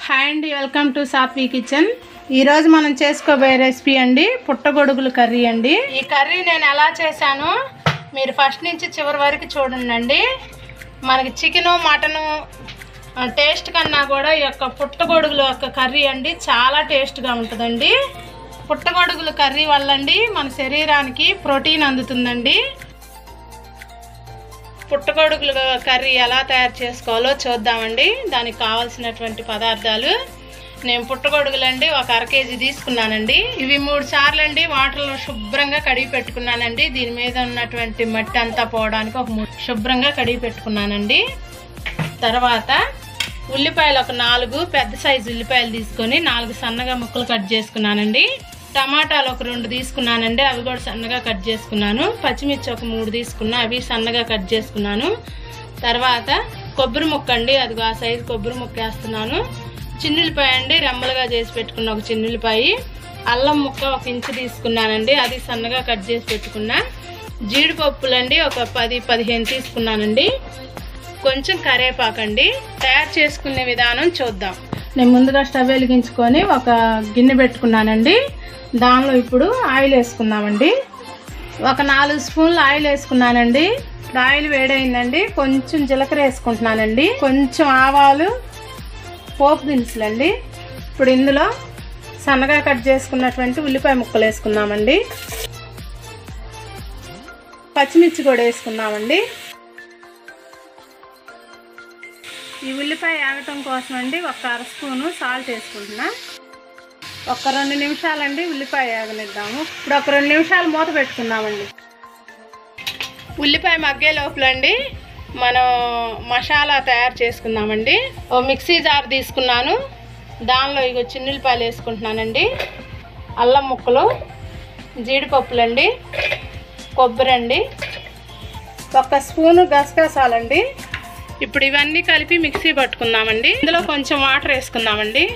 hi అండి welcome to Saatvi kitchen ఈరోజు మనం చేసుకోబోయే రెసిపీ అండి పుట్టగొడుగులు కర్రీ అండి ఈ కర్రీ నేను ఎలా చేశానో మీరు ఫస్ట్ నుంచి చివరి వరకు చూడండి మనకి చికెను మటను టేస్ట్ కన్నా కూడా ఈ యొక్క పుట్టగొడుగుల యొక్క కర్రీ అండి చాలా టేస్ట్గా ఉంటుందండి పుట్టగొడుగుల కర్రీ వల్ల అండి మన శరీరానికి ప్రోటీన్ అందుతుందండి పుట్టగొడుగులు కర్రీ ఎలా తయారు చేసుకోవాలో చూద్దామండి దానికి కావాల్సినటువంటి పదార్థాలు నేను పుట్టగొడుగులండి ఒక అర కేజీ తీసుకున్నానండి ఇవి మూడు సార్లు అండి వాటర్లో శుభ్రంగా కడిగి పెట్టుకున్నానండి దీని మీద ఉన్నటువంటి మట్టి అంతా పోవడానికి ఒక మూడు శుభ్రంగా కడిగి పెట్టుకున్నానండి తర్వాత ఉల్లిపాయలు ఒక నాలుగు పెద్ద సైజు ఉల్లిపాయలు తీసుకొని నాలుగు సన్నగా ముక్కలు కట్ చేసుకున్నానండి టమాటాలు ఒక రెండు తీసుకున్నానండి అవి కూడా సన్నగా కట్ చేసుకున్నాను పచ్చిమిర్చి ఒక మూడు తీసుకున్నా అవి సన్నగా కట్ చేసుకున్నాను తర్వాత కొబ్బరి ముక్క అండి అది ఆ సైజు కొబ్బరి ముక్క వేస్తున్నాను చిన్నులపాయ అండి రెమ్మలుగా చేసి పెట్టుకున్న ఒక చిన్నులపాయ అల్లం ముక్క ఒక ఇంచు తీసుకున్నానండి అది సన్నగా కట్ చేసి పెట్టుకున్నా జీడిపప్పులండి ఒక పది పదిహేను తీసుకున్నానండి కొంచెం కరేపాకండి తయారు చేసుకునే విధానం చూద్దాం నేను ముందుగా స్టవ్ వెలిగించుకొని ఒక గిన్నె పెట్టుకున్నానండి దానిలో ఇప్పుడు ఆయిల్ వేసుకుందామండి ఒక నాలుగు స్పూన్లు ఆయిల్ వేసుకున్నానండి ఇప్పుడు ఆయిల్ వేడైందండి కొంచెం జీలకర్ర వేసుకుంటున్నానండి కొంచెం ఆవాలు పోపు దినుసులండి ఇప్పుడు ఇందులో సన్నగా కట్ చేసుకున్నటువంటి ఉల్లిపాయ ముక్కలు వేసుకుందామండి పచ్చిమిర్చి కూడా వేసుకుందామండి ఈ ఉల్లిపాయ ఆగటం కోసం అండి ఒక అర స్పూను సాల్ట్ వేసుకుంటున్నా ఒక రెండు నిమిషాలండి ఉల్లిపాయ ఆగనిద్దాము ఇప్పుడు ఒక రెండు నిమిషాలు మూత పెట్టుకుందామండి ఉల్లిపాయ మగ్గే లోపలండి మనం మసాలా తయారు చేసుకుందామండి ఓ మిక్సీ జార్ తీసుకున్నాను దానిలో ఇగో చిన్నుల్లిపాయలు వేసుకుంటున్నానండి అల్లం ముక్కలు జీడిపప్పులండి కొబ్బరి అండి ఒక స్పూను గసగసాలండి ఇప్పుడు ఇవన్నీ కలిపి మిక్సీ పట్టుకుందామండి ఇందులో కొంచెం వాటర్ వేసుకుందామండి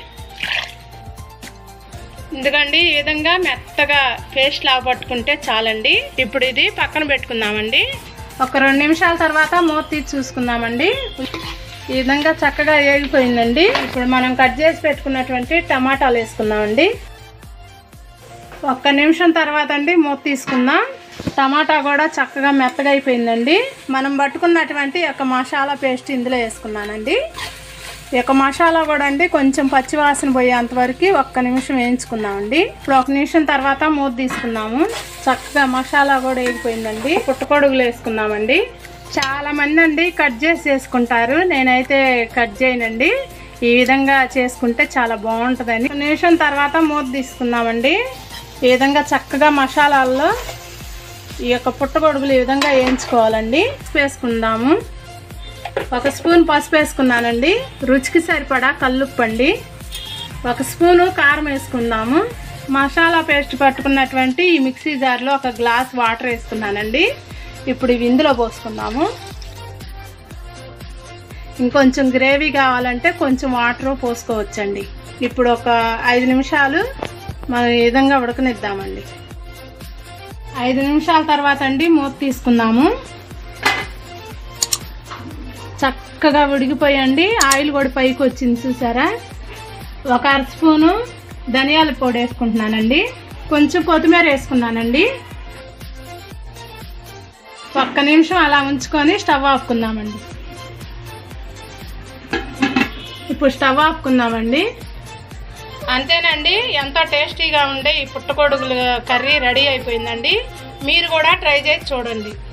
ఎందుకండి ఈ విధంగా మెత్తగా పేస్ట్ లాగా పట్టుకుంటే చాలండి ఇప్పుడు ఇది పక్కన పెట్టుకుందామండి ఒక రెండు నిమిషాల తర్వాత మూత తీసి చూసుకుందామండి ఈ విధంగా చక్కగా ఏగిపోయిందండి ఇప్పుడు మనం కట్ చేసి పెట్టుకున్నటువంటి టమాటాలు వేసుకుందామండి ఒక్క నిమిషం తర్వాత అండి మూత తీసుకుందాం టమాటా కూడా చక్కగా మెత్తగా అయిపోయిందండి మనం పట్టుకున్నటువంటి యొక్క మసాలా పేస్ట్ ఇందులో వేసుకున్నానండి ఈ యొక్క మసాలా కూడా అండి కొంచెం పచ్చివాసన పోయేంత వరకు ఒక్క నిమిషం వేయించుకుందామండి ఇప్పుడు ఒక నిమిషం తర్వాత మూత తీసుకుందాము చక్కగా మసాలా కూడా వేగిపోయిందండి పుట్టకొడుగులు వేసుకుందామండి చాలా మంది అండి కట్ చేసి చేసుకుంటారు నేనైతే కట్ చేయనండి ఈ విధంగా చేసుకుంటే చాలా బాగుంటుందని ఒక నిమిషం తర్వాత మూత తీసుకుందామండి ఈ విధంగా చక్కగా మసాలాల్లో ఈ యొక్క పుట్టగొడుగులు ఈ విధంగా వేయించుకోవాలండి వేసుకుందాము ఒక స్పూన్ పసుపు వేసుకున్నానండి రుచికి సరిపడా కల్లుప్పు అండి ఒక స్పూను కారం వేసుకుందాము మసాలా పేస్ట్ పట్టుకున్నటువంటి ఈ మిక్సీ జార్లో ఒక గ్లాస్ వాటర్ వేసుకున్నానండి ఇప్పుడు ఇవి ఇందులో పోసుకుందాము ఇంకొంచెం గ్రేవీ కావాలంటే కొంచెం వాటర్ పోసుకోవచ్చండి ఇప్పుడు ఒక ఐదు నిమిషాలు మనం ఈ విధంగా ఉడకనిద్దామండి ఐదు నిమిషాల తర్వాత అండి మూత తీసుకుందాము చక్కగా ఉడికిపోయండి ఆయిల్ కూడా పైకి వచ్చింది చూసారా ఒక అర స్పూను ధనియాల పొడి వేసుకుంటున్నానండి కొంచెం కొత్తిమీర వేసుకున్నానండి ఒక్క నిమిషం అలా ఉంచుకొని స్టవ్ ఆపుకుందామండి ఇప్పుడు స్టవ్ ఆపుకుందామండి అంతేనండి ఎంతో టేస్టీగా ఉండే ఈ పుట్టగొడుగుల కర్రీ రెడీ అయిపోయిందండి మీరు కూడా ట్రై చేసి చూడండి